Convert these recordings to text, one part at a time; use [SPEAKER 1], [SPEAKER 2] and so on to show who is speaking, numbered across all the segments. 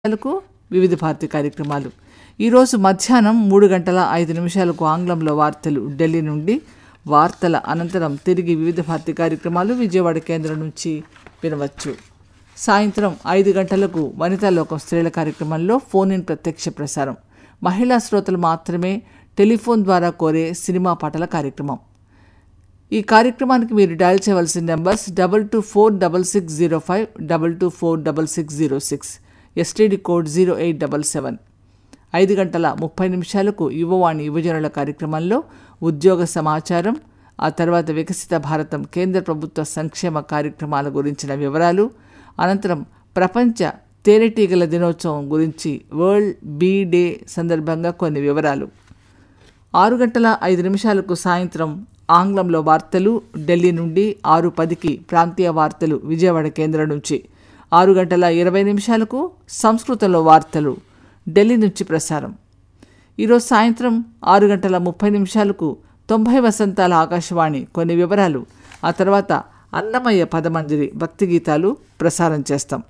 [SPEAKER 1] నిమిషాలకు వివిధ భారతి కార్యక్రమాలు ఈరోజు మధ్యాహ్నం మూడు గంటల ఐదు నిమిషాలకు ఆంగ్లంలో వార్తలు ఢిల్లీ నుండి వార్తల అనంతరం తిరిగి వివిధ భారతి కార్యక్రమాలు విజయవాడ కేంద్రం నుంచి వినవచ్చు సాయంత్రం ఐదు గంటలకు వనితా లోకం స్త్రీల కార్యక్రమంలో ఫోన్ ఇన్ ప్రత్యక్ష ప్రసారం మహిళా శ్రోతలు మాత్రమే టెలిఫోన్ ద్వారా కోరే సినిమా పాటల కార్యక్రమం ఈ కార్యక్రమానికి మీరు డయల్ చేయవలసిన numbers double two four double six zero five double two four double six zero six STD code zero eight double seven ఐదు గంటల ముప్పై నిమిషాలకు యువవాణి యువజనుల కార్యక్రమంలో ఉద్యోగ సమాచారం ఆ తర్వాత వికసిత భారతం కేంద్ర ప్రభుత్వ సంక్షేమ కార్యక్రమాల గురించిన వివరాలు అనంతరం ప్రపంచ తేనెటీగల దినోత్సవం గురించి వరల్డ్ బీ డే సందర్భంగా కొన్ని వివరాలు ఆరు గంటల ఐదు నిమిషాలకు సాయంత్రం ఆంగ్లంలో వార్తలు ఢిల్లీ నుండి ఆరు పదికి ప్రాంతీయ వార్తలు విజయవాడ కేంద్రం నుంచి ఆరు గంటల ఇరవై నిమిషాలకు సంస్కృతంలో వార్తలు ఢిల్లీ నుంచి ప్రసారం ఈరోజు సాయంత్రం ఆరు గంటల ముప్పై నిమిషాలకు తొంభై వసంతాల ఆకాశవాణి కొన్ని వివరాలు ఆ తర్వాత అన్నమయ్య పదమంజరి భక్తి గీతాలు ప్రసారం చేస్తాం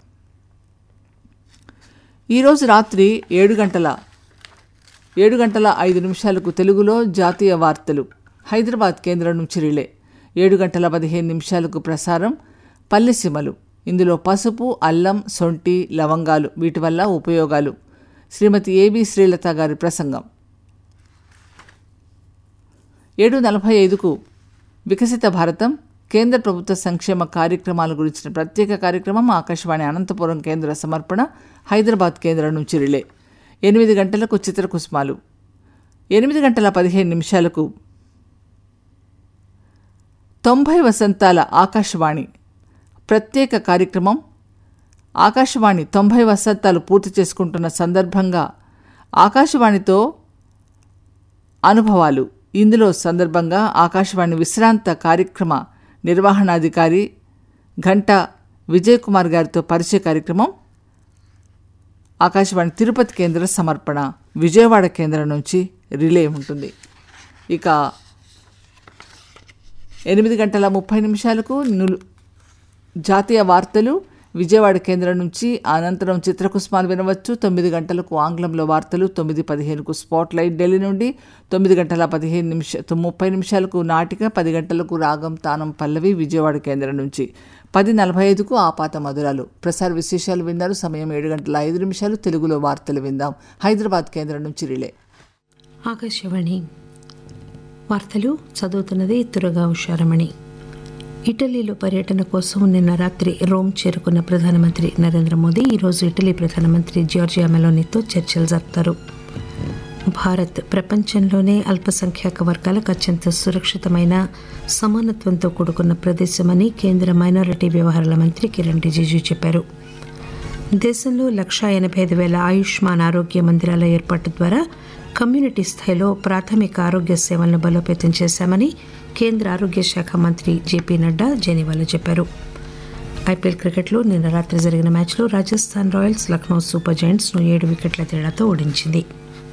[SPEAKER 1] ఈరోజు రాత్రి ఏడు గంటల ఏడు గంటల ఐదు నిమిషాలకు తెలుగులో జాతీయ వార్తలు హైదరాబాద్ కేంద్రం నుంచి రిలే ఏడు గంటల పదిహేను నిమిషాలకు ప్రసారం పల్లెసీమలు ఇందులో పసుపు అల్లం సొంటి లవంగాలు వీటి వల్ల ఉపయోగాలు శ్రీమతి ఏబి శ్రీలత గారి ప్రసంగం ఏడు నలభై ఐదుకు వికసిత భారతం కేంద్ర ప్రభుత్వ సంక్షేమ కార్యక్రమాల గురించిన ప్రత్యేక కార్యక్రమం ఆకాశవాణి అనంతపురం కేంద్ర సమర్పణ హైదరాబాద్ కేంద్రం నుంచి రిలే ఎనిమిది గంటలకు చిత్రకుసుమాలు ఎనిమిది గంటల పదిహేను నిమిషాలకు తొంభై వసంతాల ఆకాశవాణి ప్రత్యేక కార్యక్రమం ఆకాశవాణి తొంభై వసంతాలు పూర్తి చేసుకుంటున్న సందర్భంగా ఆకాశవాణితో అనుభవాలు ఇందులో సందర్భంగా ఆకాశవాణి విశ్రాంత కార్యక్రమ నిర్వహణాధికారి ఘంటా విజయ్ కుమార్ గారితో పరిచయ కార్యక్రమం ఆకాశవాణి తిరుపతి కేంద్ర సమర్పణ విజయవాడ కేంద్రం నుంచి రిలే ఉంటుంది ఇక ఎనిమిది గంటల ముప్పై నిమిషాలకు నులు జాతీయ వార్తలు విజయవాడ కేంద్రం నుంచి అనంతరం చిత్రకుస్మాలు వినవచ్చు తొమ్మిది గంటలకు ఆంగ్లంలో వార్తలు తొమ్మిది పదిహేనుకు స్పాట్ లైట్ ఢిల్లీ నుండి తొమ్మిది గంటల పదిహేను నిమిష ముప్పై నిమిషాలకు నాటిక పది గంటలకు రాగం తానం పల్లవి విజయవాడ కేంద్రం నుంచి పది నలభై ఐదుకు ఆపాత మధురాలు ప్రసార విశేషాలు విన్నారు సమయం ఏడు గంటల ఐదు నిమిషాలు తెలుగులో వార్తలు విందాం హైదరాబాద్ కేంద్రం నుంచి రిలే
[SPEAKER 2] ఆకాశవాణి వార్తలు చదువుతున్నది తురగా ఉషారమణి ఇటలీలో పర్యటన కోసం నిన్న రాత్రి రోమ్ చేరుకున్న ప్రధానమంత్రి నరేంద్ర మోదీ ఈరోజు ఇటలీ ప్రధానమంత్రి జార్జియా మెలోనీతో చర్చలు జరుపుతారు భారత్ ప్రపంచంలోనే అల్పసంఖ్యాక వర్గాలకు అత్యంత సురక్షితమైన సమానత్వంతో కూడుకున్న ప్రదేశమని కేంద్ర మైనారిటీ వ్యవహారాల మంత్రి కిరణ్ రిజిజు చెప్పారు దేశంలో లక్షా ఎనభై ఐదు వేల ఆయుష్మాన్ ఆరోగ్య మందిరాల ఏర్పాటు ద్వారా కమ్యూనిటీ స్థాయిలో ప్రాథమిక ఆరోగ్య సేవలను బలోపేతం చేశామని కేంద్ర ఆరోగ్య శాఖ మంత్రి జేపీ నడ్డా జెనీవాలో చెప్పారు ఐపీఎల్ క్రికెట్లో నిన్న రాత్రి జరిగిన మ్యాచ్లో రాజస్థాన్ రాయల్స్ లక్నో సూపర్ జైంట్స్ను ఏడు వికెట్ల తేడాతో ఓడించింది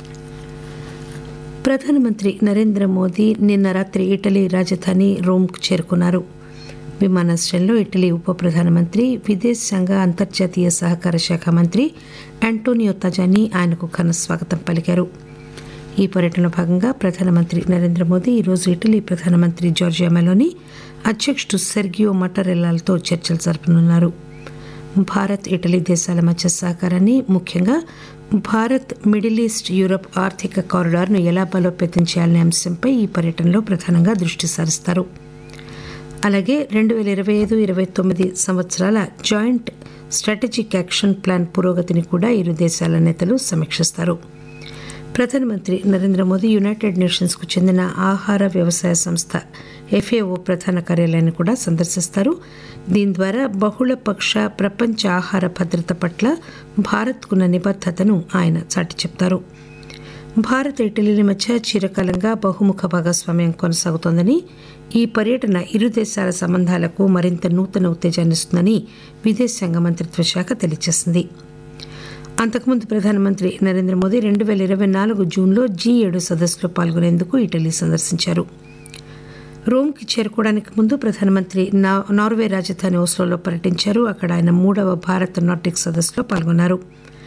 [SPEAKER 2] ప్రధానమంత్రి నరేంద్ర మోదీ నిన్న రాత్రి ఇటలీ రాజధాని రోమ్కు చేరుకున్నారు విమానాశ్రయంలో ఇటలీ ఉప ప్రధానమంత్రి విదేశాంగ అంతర్జాతీయ సహకార శాఖ మంత్రి ఆంటోనియో తజాని ఆయనకు ఘన స్వాగతం పలికారు ఈ పర్యటనలో భాగంగా ప్రధానమంత్రి నరేంద్ర మోదీ ఈరోజు ఇటలీ ప్రధానమంత్రి జార్జియా మెలోని అధ్యక్షుడు సెర్గియో మటరెల్లాలతో చర్చలు జరపనున్నారు భారత్ ఇటలీ దేశాల మధ్య సహకారాన్ని ముఖ్యంగా భారత్ మిడిల్ ఈస్ట్ యూరప్ ఆర్థిక కారిడార్ను ఎలా బలోపేతం చేయాలనే అంశంపై ఈ పర్యటనలో ప్రధానంగా దృష్టి సారిస్తారు అలాగే రెండు వేల ఇరవై ఐదు ఇరవై తొమ్మిది సంవత్సరాల జాయింట్ స్ట్రాటజిక్ యాక్షన్ ప్లాన్ పురోగతిని కూడా ఇరు దేశాల నేతలు సమీక్షిస్తారు ప్రధానమంత్రి నరేంద్ర మోదీ యునైటెడ్ నేషన్స్కు చెందిన ఆహార వ్యవసాయ సంస్థ ఎఫ్ఏఓ ప్రధాన కార్యాలయాన్ని కూడా సందర్శిస్తారు దీని ద్వారా బహుళపక్ష ప్రపంచ ఆహార భద్రత పట్ల భారత్కున్న నిబద్ధతను ఆయన చాటి చెప్తారు భారత్ ఇటలీల మధ్య చిరకాలంగా బహుముఖ భాగస్వామ్యం కొనసాగుతోందని ఈ పర్యటన ఇరు దేశాల సంబంధాలకు మరింత నూతన ఉత్తేజాన్నిస్తుందని విదేశాంగ మంత్రిత్వ శాఖ తెలియజేసింది అంతకుముందు ప్రధానమంత్రి నరేంద్ర మోదీ రెండు వేల ఇరవై నాలుగు జూన్లో జీ ఏడు సదస్సులో పాల్గొనేందుకు ఇటలీ సందర్శించారు రోమ్కి చేరుకోవడానికి ముందు ప్రధానమంత్రి నార్వే రాజధాని ఓస్లోలో పర్యటించారు అక్కడ ఆయన మూడవ భారత్ నార్డిక్ సదస్సులో పాల్గొన్నారు